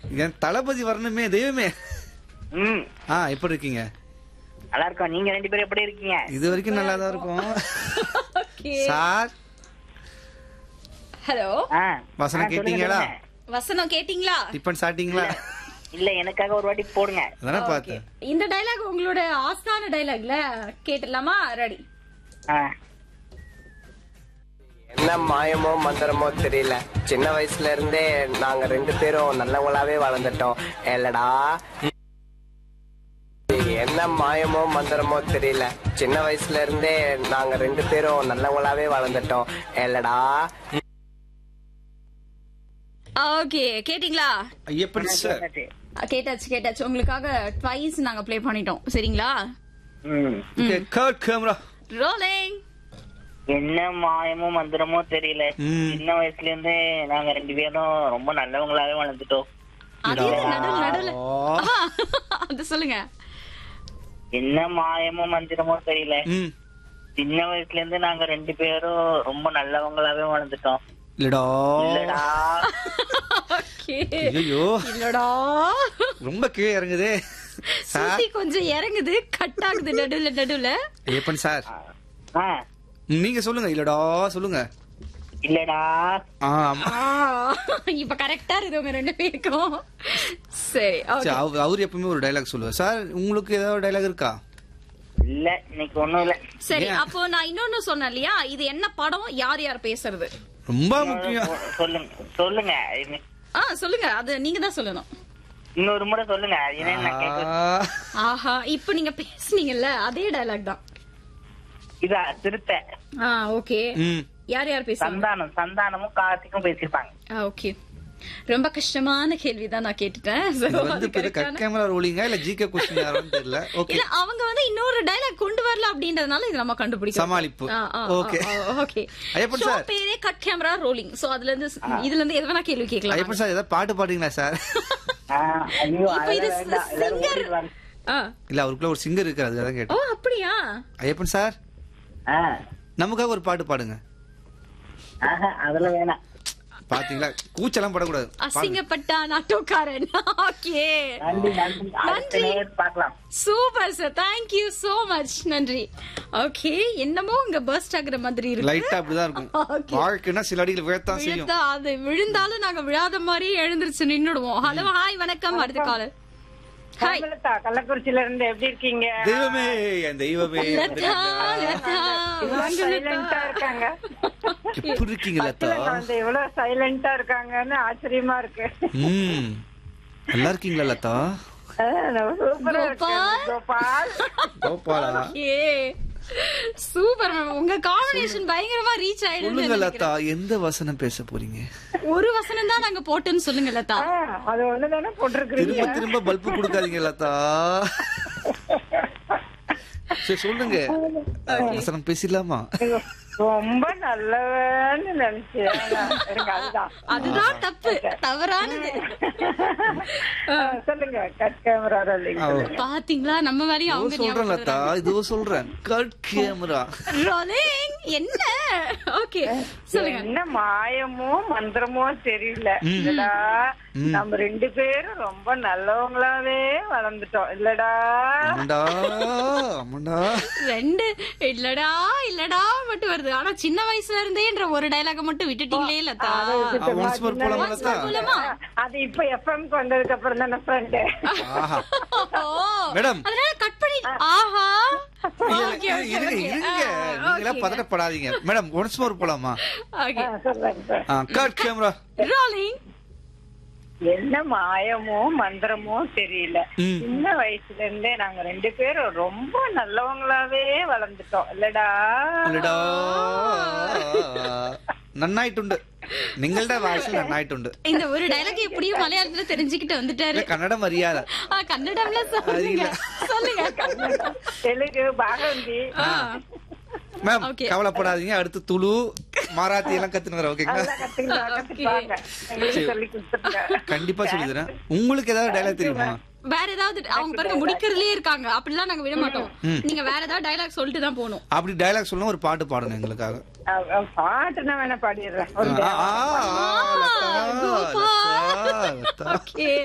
என் தளபதி வரணுமே தெய்வமே ம் ஆ எப்படி இருக்கீங்க நல்லா இருக்கோம் நீங்க ரெண்டு பேரும் எப்படி இருக்கீங்க இது வரைக்கும் நல்லா தான் இருக்கும் ஓகே சார் ஹலோ ஆ வசனம் ஆ, சொல்லுங்க, கேட்டீங்களா? சொல்லுங்க. வசனம் கேட்டிங்களா டிஃபன் சாப்பிட்டீங்களா இல்ல எனக்காக ஒரு வாட்டி போடுங்க அதானே Okay. பார்த்தேன் இந்த டைலாக் உங்களோட ஆஸ்தான டைலாக்ல கேட்டலாமா ரெடி ஆ என்ன மாயமோ மந்திரமோ தெரியல சின்ன வயசுல இருந்தே நாங்க ரெண்டு பேரும் நல்லவங்களாவே வளர்ந்துட்டோம் ஏலடா என்ன மாயமோ மந்திரமோ தெரியல சின்ன வயசுல இருந்தே நாங்க ரெண்டு பேரும் நல்லவங்களாவே வளர்ந்துட்டோம் ஏலடா ஓகே கேட்டிங்களா ஐயப்பன் சார் கேட்டாச்சு. கேட்டாச்சு கேட்டாச்சு உங்களுக்காக ட்வைஸ் நாங்க ப்ளே பண்ணிட்டோம் சரிங்களா ம் ஓகே கட் கேமரா ரோலிங் என்ன மாயமோ மந்திரமோ தெரியல ம். சின்ன வயசுல இருந்தே நாங்க ரெண்டு பேரும் ரொம்ப நல்லவங்களாவே வளர்ந்துட்டோம் அது எது நடுவுல நடுவுல ஆஹா, அது சொல்லுங்க என்ன மாயமோ மந்திரமோ தெரியல ம் சின்ன வயசுல இருந்து நாங்க ரெண்டு பேரும் ரொம்ப நல்லவங்களாவே வளர்ந்துட்டோம் இல்லடா இல்லடா ஓகே ஐயோ இல்லடா ரொம்ப கீழே இறங்குதே சார் சுத்தி கொஞ்சம் இறங்குது கட் ஆகுது நடுவுல நடுவுல ஐயப்பன் சார் ஆ நீங்க சொல்லுங்க இல்லடா சொல்லுங்க இல்லடா ஆ, ஆமா. ஆ, இப்ப கரெக்டா இருக்குது உங்க ரெண்டு பேருக்கும் சரி சரி, ஓகே அவ- அவரு எப்பவுமே ஒரு டைலாக் சொல்லுவார் சார் உங்களுக்கு ஏதாவது டைலாக் இருக்கா இல்ல இன்னைக்கு ஒண்ணும் இல்ல சரி ஏன்? அப்போ நான் இன்னொன்னு சொன்னேன் இல்லையா இது என்ன படம் யார் யார் பேசுறது ரொம்ப முக்கியம் சொல்லுங்க சொல்லுங்க இது- ஆ சொல்லுங்க அது நீங்க தான் சொல்லணும் இன்னொரு முறை சொல்லுங்க அது என்னன்னு நான் கேட்க ஆ, ஆஹா இப்போ நீங்க பேசுனீங்கல்ல அதே டயலாக் தான் இதா திருத்த ஆ ஓகே ம் யார் யார் பேசுறாங்க சந்தானம் சந்தானமும் கார்த்திக்கும் பேசியிருப்பாங்க ஆ ஓகே ரொம்ப கஷ்டமான கேள்வி தான் நான் கேட்டுட்டேன் So, இது வந்து அது இப்ப correct ஆன- கேமரா ரோலிங்கா இல்ல ஜிகே கொஸ்டின் யாரும் தெரியல ஓகே இல்ல அவங்க வந்து இன்னொரு டயலாக் கொண்டு வரல அப்படின்றதுனால இது நம்ம கண்டுபிடிக்கலாம் சமாளிப்பு. Okay. Okay Ayyappan show sir. பேரே கட் கேமரா ரோலிங் சோ அதுல இருந்து இதுல இருந்து எது வேணா கேள்வி கேட்கலாம் ஐயப்பன் சார் ஏதாவது பாட்டு பாடுறீங்களா சார் ஆ, ஐயோ இப்ப இது அதெல்லாம் வேண்டாம். எல்லாரும் singer. ஓடிடுவாங்க. ஆ. இல்ல அவருக்குள்ள ஒரு சிங்கர் இருக்காரு அதுக்காக ஓ கேட்டேன் அப்படியா ஐயப்பன் சார் ஆ, நமக்காக ஒரு பாட்டு பாடுங்க ஆஹா, அதெல்லாம் வேணாம் பாத்தீங்களா கூச்சலாம் படக்கூடாது பாடுங்க. அசிங்கப்பட்டா நாட்டோக்காரன் ஓகே நன்றி நன்றி அடுத்த நன்றி. நேரம் பார்க்கலாம் super sir thank you so much நன்றி ஓகே என்னமோ இங்க பர்ஸ்ட் ஆகுற மாதிரி இருக்கு லைட்டா அப்படிதான் இருக்கும் Okay. வாழ்க்கைன்னா சில அடிகள் விழத்தான் செய்யும் விழுந்தா அது விழுந்தாலும் நாங்க விழாத மாதிரி எழுந்திருச்சு நின்னுடுவோம் ஹலோ ஹாய் வணக்கம் அடுத்த காலர் ஹாய் கமலதா, கள்ளக்குறிச்சியில இருந்து எப்படி இருக்கீங்க தெய்வமே என் தெய்வமே லதா லதா வாங்க சைலண்டா லதா இருக்காங்க எப்படி இருக்கீங்க லதா பக்கத்துல வந்து இவ்வளவு சைலண்டா இருக்காங்கன்னு ஆச்சரியமா இருக்கு ம் நல்லா இருக்கீங்களா லதா ஆ, நம்ம சூப்பரா இருக்கு கோபால். கோபால் கோபாலா ஓகே சூப்பர் மேம் உங்க காம்பினேஷன் பயங்கரமா ரீச் ஆயிடுது சொல்லுங்க லதா எந்த வசனம் பேச போறீங்க ஒரு வசனம் தான் நாங்க போட்டோன்னு சொல்லுங்க லதா ஆ, அது ஒண்ணுதானே போட்டிருக்கிறீங்க திரும்ப திரும்ப பல்பு கொடுக்காதீங்க லதா சரி சொல்லுங்க வசனம் பேசிடலாமா ரொம்ப நல்லவன்னு நினைச்சேன் ஆனா, எனக்கு அதுதான் அதுதான் தப்பு தவறானது ஆ, சொல்லுங்க கட் கேமரா ரோலிங் பாத்தீங்களா நம்ம வேலையும் இதோ அவங்க சொல்றேன் லதா இதோ சொல்றேன் கட் கேமரா ரோலிங் என்ன ஓகே சொல்லுங்க என்ன மாயமோ மந்திரமோ தெரியல இல்லடா நம்ம ரெண்டு பேரும் ரொம்ப நல்லவங்களாவே வளர்ந்துட்டோம் இல்லடா ஆமாண்டா ஆமாண்டா ரெண்டு இல்லடா இல்லடா மட்டும் வருது ஆனா சின்ன வயசுல இருந்தேன்ற ஒரு டைலாக மட்டும் விட்டுட்டீங்களே லதா ஒன்ஸ் மோர் போலாமா லதா போலாமா அது இப்ப எஃப்எம் வந்ததுக்கு அப்புறம் தானே ஃப்ரெண்டு ஆஹா ஓ, மேடம். அதனால கட் பண்ணி ஆஹா இல்ல, Okay, இல்ல, okay, இருங்க okay. இருங்க ஆ, நீங்களா okay. பதட்டப்படாதீங்க மேடம் ஒன்ஸ் மோர் போலாமா Okay. சொல்லுங்க கட் கேமரா Rolling. என்ன மாயமோ மந்திரமோ தெரியல ம். சின்ன வயசுல இருந்தே நாங்க ரெண்டு பேரும் ரொம்ப நல்லவங்களாவே வளர்ந்துட்டோம் இல்லடா അല്ലടാ നന്നായിട്ടുണ്ട് നിങ്ങളുടെ ഭാഷ നന്നായിട്ടുണ്ട് இந்த ஒரு டைலாக் எப்படியும் மலையாளத்துல தெரிஞ்சுக்கிட்டு வந்துட்டாரு ഇത് കന്നഡം അറിയാതെ ஆ, கன்னடம்ல சொல்லுங்க சொல்லுங்க தெலுங்கு பாகவந்தி ஆ. Ma'am Okay. கவலைப்படாதீங்க அடுத்து துளு மராத்தி எல்லாம் கத்துன்னு வரேன் ஓகேங்களா அதெல்லாம் கத்துக்கலாம் கத்துப்பாங்க எங்களுக்கு சொல்லி கொடுத்துருங்க கண்டிப்பா சொல்லி தரேன் உங்களுக்கு ஏதாவது டைலாக் தெரியுமா வேற ஏதாவது அவங்க பாருங்க முடிக்கிறதுலயே இருக்காங்க அப்படிலாம் நாங்க விட மாட்டோம் நீங்க வேற ஏதாவது டைலாக் சொல்லிட்டு தான் போகணும் அப்படி டைலாக் சொல்லணும் ஒரு பாட்டு பாடணும் எங்களுக்காக அஹ் அஹ் பாட்டுனா வேணா பாடிடுறேன் ஒரு ஆ, ஆ, ஆ, லதா, கோபால். லதா, லதா. ஓகே